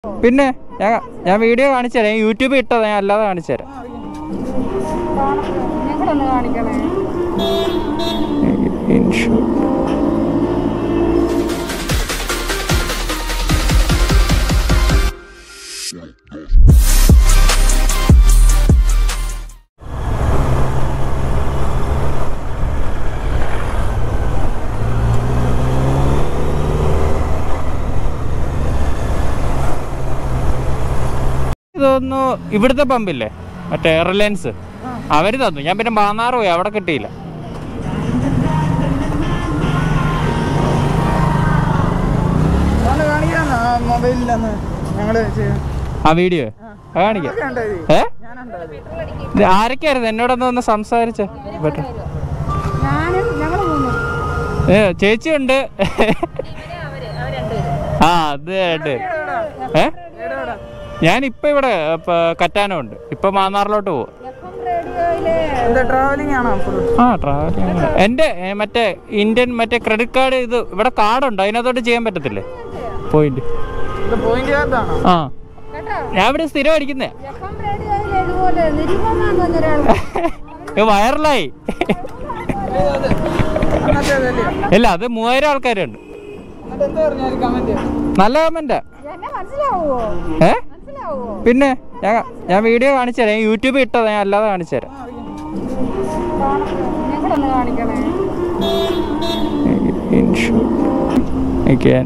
പിന്നെ ഞാൻ ഞാൻ വീഡിയോ കാണിച്ചു തരാം യൂട്യൂബിൽ ഇട്ടതാ ഞാൻ അല്ലാതെ കാണിച്ചു തരാം ഞങ്ങളൊന്ന് കാണിക്കണേ ഇൻഷു ഇതൊന്നു ഇവിടുത്തെ പമ്പില്ലേ മറ്റേ റിലയൻസ് അവര് തന്നു ഞാൻ പിന്നെ മാന്നാറ് പോയി അവിടെ കിട്ടിയില്ല അതാണ് കാണിക്കാന്ന് ആ മൊബൈലിലന്ന് ഞങ്ങള് ചെയ്യ- ആ വീഡിയോ കാണിക്കാം ഒക്കെ ഉണ്ടോ ഇത്? ഏ ഞാനുണ്ടോ ഇത്? ഇത് ആരൊക്കെയായിരുന്നു എന്നോടൊന്ന് ഒന്ന് സംസാരിച്ച ഞാനും ഞങ്ങൾ മൂന്നും ഏ ചേച്ചിയുണ്ട് ആ അത് ഉണ്ട് ഏ എവിടെയാ? ഞാൻ ഇപ്പൊ ഇവിടെ ഇപ്പൊ കറ്റാനം ഉണ്ട് ഇപ്പൊ മാന്നാറിലോട്ട് പോകും എഫ് എം റേഡിയോയിലെ എന്താ ട്രാവലിംഗ് ആണോ ഫുൾ ആ ട്രാവലിംഗ് എൻ്റെ ഏ, മറ്റേ ഇന്ത്യൻ മറ്റേ ക്രെഡിറ്റ് കാർഡ് ഇത് ഇവിടെ കാർഡുണ്ട് അതിനകത്തോട്ട് ചെയ്യാൻ പറ്റത്തില്ലേ പോയിന്റ് ഇത് പോയിന്റ് കാർഡാണോ ആ കേട്ടോ ഞാൻ ഇവിടെ സ്ഥിരം അടിക്കുന്നേ എഫ് എം റേഡിയോയിലെ ഇതുപോലെ നിരുപമാന്ന് പറഞ്ഞൊരാൾ വൈറലായി അങ്ങനത്തെ അതല്ലേ ഇല്ല അത് മൂവായിരം ആൾക്കാരുണ്ട് എന്നിട്ട് എന്താ പറഞ്ഞാൽ കമന്റ് നല്ല കമന്റാ എന്നെ മനസ്സിലാവുമോ ഏ മനസ്സിലാവുമോ പിന്നെ ഞാൻ ഞാൻ വീഡിയോ കാണിച്ചു തരാം ഞാൻ യൂട്യൂബിൽ ഇട്ടതാ ഞാൻ അല്ലാതെ കാണിച്ചു തരാം ഞങ്ങളൊന്ന് കാണിക്കണേ ഇൻഷു ഞാൻ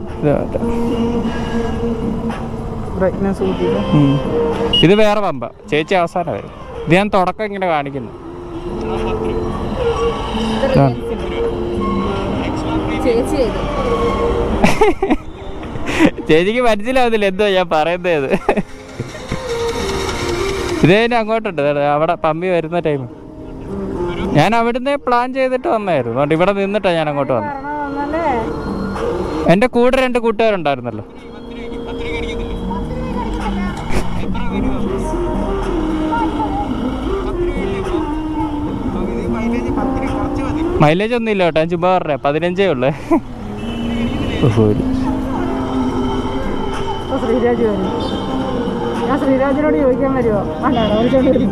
ബ്രൈറ്റ്നസ് കൂട്ടിയിട്ട് ഉം. ഇത് വേറെ പമ്പ ചേച്ചി അവസാനം വരും ഇത് ഞാൻ തുടക്കം ഇങ്ങനെ കാണിക്കുന്നു ആ. ചേച്ചി ചെയ്തു ചേച്ചിക്ക് മനസ്സിലാവുന്നില്ല എന്തോ ഞാൻ പറയുന്നത് ഇത് കഴിഞ്ഞ് അങ്ങോട്ടുണ്ട് ദേ അവിടെ പമ്പി വരുന്ന ടൈം ഞാൻ അവിടുന്ന് പ്ലാൻ ചെയ്തിട്ട് വന്നായിരുന്നു അതുകൊണ്ട് ഇവിടെ നിന്നിട്ടാ ഞാൻ അങ്ങോട്ട് വന്നത് കാരണം വന്നല്ലേ എൻ്റെ കൂടെ രണ്ട് കൂട്ടുകാരുണ്ടായിരുന്നല്ലോ മൈലേജ് ഒന്നും ഇല്ല കേട്ടോ ഞാൻ ചുമ്മാ പറഞ്ഞേ പതിനഞ്ചേ ഉള്ളേ ഓഹോ. ഇപ്പൊ ശ്രീരാജ് വരും ഞാൻ ശ്രീരാജിനോട് ചോദിക്കാൻ വരുമോ അല്ല വിളിച്ചോണ്ട് വരും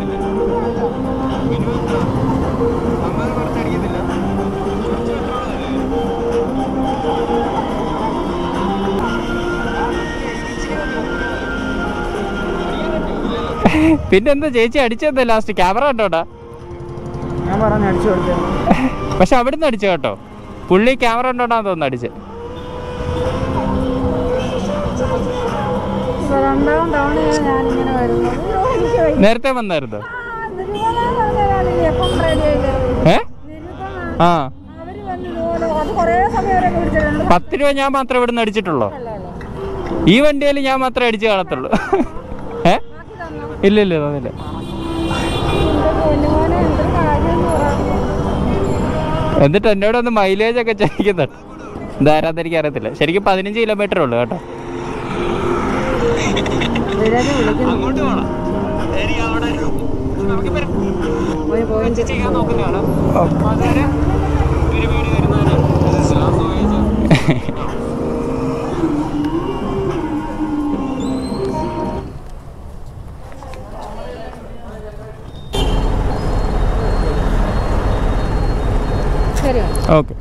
പിന്നെന്താ ചേച്ചി അടിച്ചെന്താ ലാസ്റ്റ് ക്യാമറ കണ്ടോടാ ഞാൻ പറഞ്ഞു അടിച്ചു കൊടുത്തത് പക്ഷെ അവിടുന്ന് അടിച്ചു കേട്ടോ പുള്ളി ക്യാമറ കണ്ടോണ്ടാന്ന് തോന്നുന്നു അടിച്ച് ഇപ്പൊ രണ്ടാം തവണയാണ് ഞാനിങ്ങനെ വരുന്നത് അയ്യോ, എനിക്ക് വയ്യ. നേരത്തെ വന്നായിരുന്നോ ആ, നിരുപമ എന്ന് പറഞ്ഞൊരാള് ഈ എഫ് എം റേഡിയോയില് ഏ നിരുപമ ആ അവര് വന്ന് ഇതുപോലെ അത് കുറേ സമയം വരെ വിളിച്ചിട്ടുണ്ട് പത്ത് രൂപ ഞാൻ മാത്രമേ ഇവിടുന്ന് അടിച്ചിട്ടുള്ളൂ ഈ വണ്ടിയിൽ ഞാൻ മാത്രമേ അടിച്ച് കാണത്തുള്ളൂ ഏ ബാക്കി തന്നോ ഇല്ല ഇല്ല തോന്നില്ല എന്റെ പൊന്നുമോനെ എന്തൊരു കാര്യം എന്ന് പറയാം എന്നിട്ട് എന്നോട് ഒന്ന് മൈലേജ് ഒക്കെ ചോദിക്കുന്നുണ്ട് ഇതാരാന്ന് എനിക്ക് അറിയത്തില്ല ശരിക്കും പതിനഞ്ച് കിലോമീറ്റർ ഉള്ളു കേട്ടോ ശ്രീരാജ് വിളിക്കുന്നു പോയി പോയിന്റ് ശരി ഓക്കെ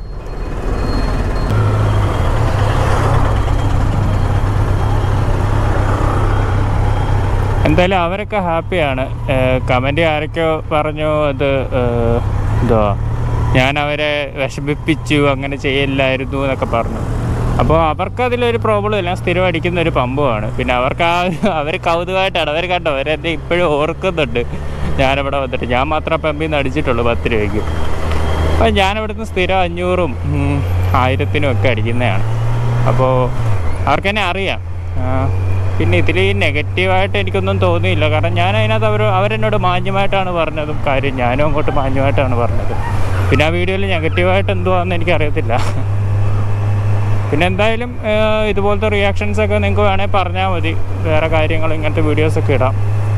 എന്തായാലും അവരൊക്കെ ഹാപ്പിയാണ് കമൻ്റ് ആരൊക്കെയോ പറഞ്ഞു അത് ഏഹ്, എന്തുവാ ഞാൻ അവരെ വിഷമിപ്പിച്ചു അങ്ങനെ ചെയ്യില്ലായിരുന്നു എന്നൊക്കെ പറഞ്ഞു അപ്പോൾ അവർക്ക് അതിലൊരു പ്രോബ്ലം ഇല്ല സ്ഥിരം അടിക്കുന്ന ഒരു പമ്പുമാണ് പിന്നെ അവർക്ക് ആ അവർ കൗതുകമായിട്ടാണ് അവർ കണ്ടോ അവരെന്നെ ഇപ്പോഴും ഓർക്കുന്നുണ്ട് ഞാനിവിടെ വന്നിട്ട് ഞാൻ മാത്രം പമ്പിൽ നിന്ന് അടിച്ചിട്ടുള്ളൂ പത്ത് രൂപയ്ക്ക് അപ്പം ഞാനിവിടുന്ന് സ്ഥിരം അഞ്ഞൂറും ഉം, ആയിരത്തിനും ഒക്കെ അടിക്കുന്നതാണ് അപ്പോൾ അവർക്ക് തന്നെ അറിയാം ആ, പിന്നെ ഇതിൽ നെഗറ്റീവായിട്ട് എനിക്കൊന്നും തോന്നിയില്ല കാരണം ഞാൻ അതിനകത്ത് അവർ അവരെന്നോട് മാന്യമായിട്ടാണ് പറഞ്ഞതും കാര്യം ഞാനും അങ്ങോട്ട് മാന്യമായിട്ടാണ് പറഞ്ഞത് പിന്നെ ആ വീഡിയോയിൽ നെഗറ്റീവായിട്ട് എന്തുവാന്ന് എനിക്കറിയത്തില്ല പിന്നെ എന്തായാലും ആ, ഇതുപോലത്തെ റിയാക്ഷൻസ് ഒക്കെ നിങ്ങൾക്ക് വേണേൽ പറഞ്ഞാൽ മതി വേറെ കാര്യങ്ങൾ ഇങ്ങനത്തെ വീഡിയോസൊക്കെ ഇടാം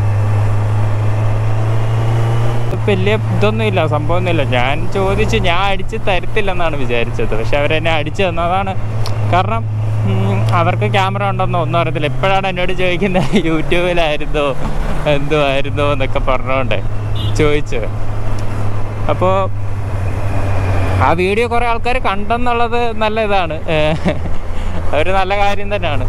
വലിയ ഇതൊന്നുമില്ല സംഭവമൊന്നുമില്ല ഞാൻ ചോദിച്ച് ഞാൻ അടിച്ച് തരത്തില്ലെന്നാണ് വിചാരിച്ചത് പക്ഷെ അവരെന്നെ അടിച്ചു തന്നതാണ് കാരണം ഉം, അവർക്ക് ക്യാമറ ഉണ്ടെന്നോ ഒന്നും അറിയത്തില്ല ഇപ്പോഴാണ് എന്നോട് ചോദിക്കുന്നത് യൂട്യൂബിലായിരുന്നോ എന്തുമായിരുന്നോ എന്നൊക്കെ പറഞ്ഞോണ്ടേ ചോദിച്ചത് അപ്പോൾ ആ വീഡിയോ കുറേ ആൾക്കാർ കണ്ടെന്നുള്ളത് നല്ല ഇതാണ് ഒരു നല്ല കാര്യം തന്നെയാണ്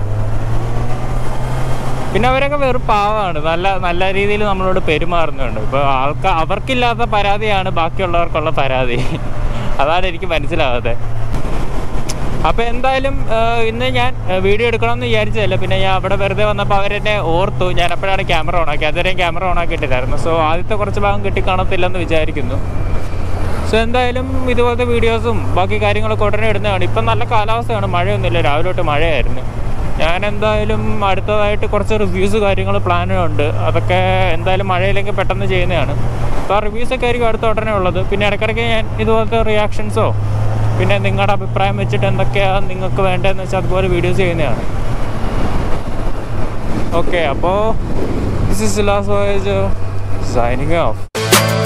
പിന്നെ അവരൊക്കെ വെറും പാവമാണ് നല്ല നല്ല രീതിയിൽ നമ്മളോട് പെരുമാറുന്നുണ്ട് ഇപ്പോൾ ആൾക്കാർ അവർക്കില്ലാത്ത പരാതിയാണ് ബാക്കിയുള്ളവർക്കുള്ള പരാതി അതാണ് എനിക്ക് മനസ്സിലാവാത്തത് അപ്പോൾ എന്തായാലും ആ, ഇന്ന് ഞാൻ ആ, വീഡിയോ എടുക്കണമെന്ന് വിചാരിച്ചതല്ല പിന്നെ ഞാൻ അവിടെ വെറുതെ വന്നപ്പോൾ അവരെന്നെ ഓർത്തു ഞാൻ അപ്പോഴാണ് ക്യാമറ ഓൺ ആക്കി അതുവരെയും ക്യാമറ ഓൺ ആക്കിയിട്ടില്ലായിരുന്നു സോ ആദ്യത്തെ കുറച്ച് ഭാഗം കിട്ടി കാണത്തില്ലെന്ന് വിചാരിക്കുന്നു സോ എന്തായാലും ഇതുപോലത്തെ വീഡിയോസും ബാക്കി കാര്യങ്ങളൊക്കെ ഉടനെ ഇടുന്നതാണ് ഇപ്പം നല്ല കാലാവസ്ഥയാണ് മഴയൊന്നുമില്ല രാവിലെ തൊട്ട് മഴയായിരുന്നു ഞാൻ എന്തായാലും അടുത്തതായിട്ട് കുറച്ച് റിവ്യൂസ് കാര്യങ്ങൾ പ്ലാനുണ്ട് അതൊക്കെ എന്തായാലും മഴയില്ലെങ്കിൽ പെട്ടെന്ന് ചെയ്യുന്നതാണ് അപ്പോൾ ആ റിവ്യൂസൊക്കെ ആയിരിക്കും അടുത്ത ഉടനെ ഉള്ളത് പിന്നെ ഇടയ്ക്കിടയ്ക്ക് ഞാൻ ഇതുപോലത്തെ റിയാക്ഷൻസോ പിന്നെ നിങ്ങളുടെ അഭിപ്രായം വെച്ചിട്ട് എന്തൊക്കെയാണ് നിങ്ങൾക്ക് വേണ്ടതെന്ന് വെച്ചാൽ അതുപോലെ വീഡിയോസ് ചെയ്യുന്നതാണ് ഓക്കെ അപ്പോൾ this is last voyage signing of